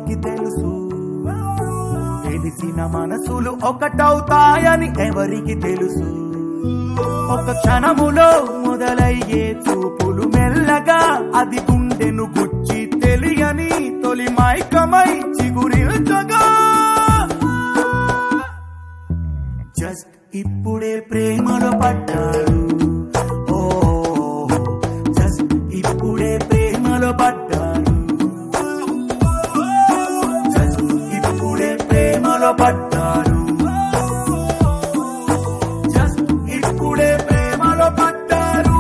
ఎవరికి తెలుసు తెలిసిన మనసులు ఒకటవుతాయని ఎవరికి తెలుసు ఒక క్షణములో మొదలయ్యే చూపులు మెల్లగా అది గుండెను గుచ్చి తెలియని తొలి మైకమై చిగురిల్చగా జస్ట్ ఇప్పుడే ప్రేమలో పడ్డారు ఓ జస్ట్ ఇప్పుడే ప్రేమలో పడ్డారు జస్ట్ ఇప్పుడే ప్రేమలో పడ్డారు జస్ట్ ఇప్పుడే ప్రేమలో పడ్డారు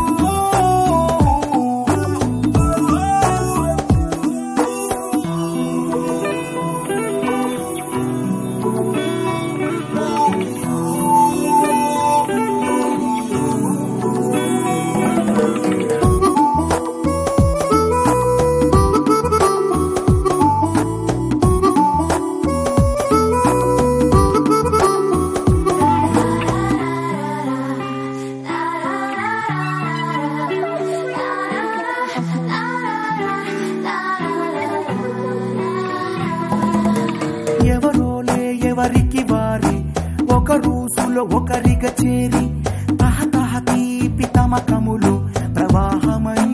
ఎవరోలే ఎవరికి వారి ఒక రోజులో ఒకరిగా చేరి తహతహ తీపి తమకములు ప్రవాహమై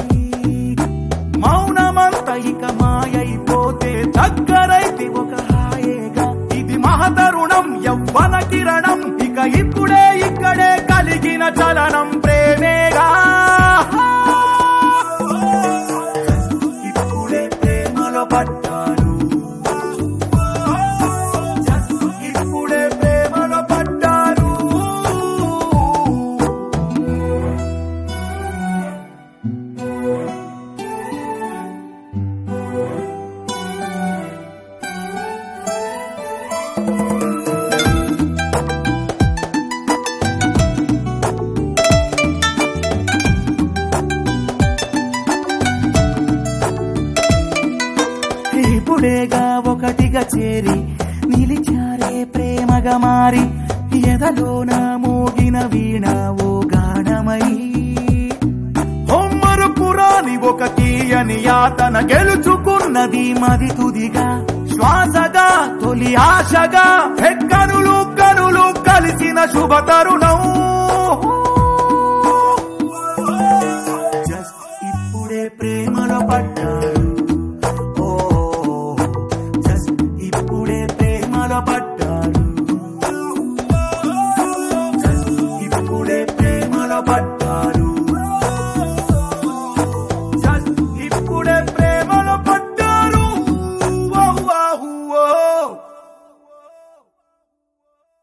మౌనమంత ఇక మాయైపోతే దగ్గరైతే ఒక హాయేగా ఇది మహతరుణం యవ్వన కిరణం ఇక ఇప్పుడే ఇక్కడే కలిగిన చలనం ప్రేమేగా ఇప్పుడే ప్రేమలో పడ్డాను ఇప్పుడే ప్రేమలో పడ్డారు ఇప్పుడేగా ఒకటిగా చేరి నిలిచారే ప్రేమగా మారి ఎదలోన మోగిన వీణ ఓ గానమై హొమ్మరు పురాణి ఒక తీయని యాతన గెలుచుకున్నది మది తుదిగా శ్వాసగా తొలి ఆశగా కనులు కనులు కలిసిన శుభ తరుణం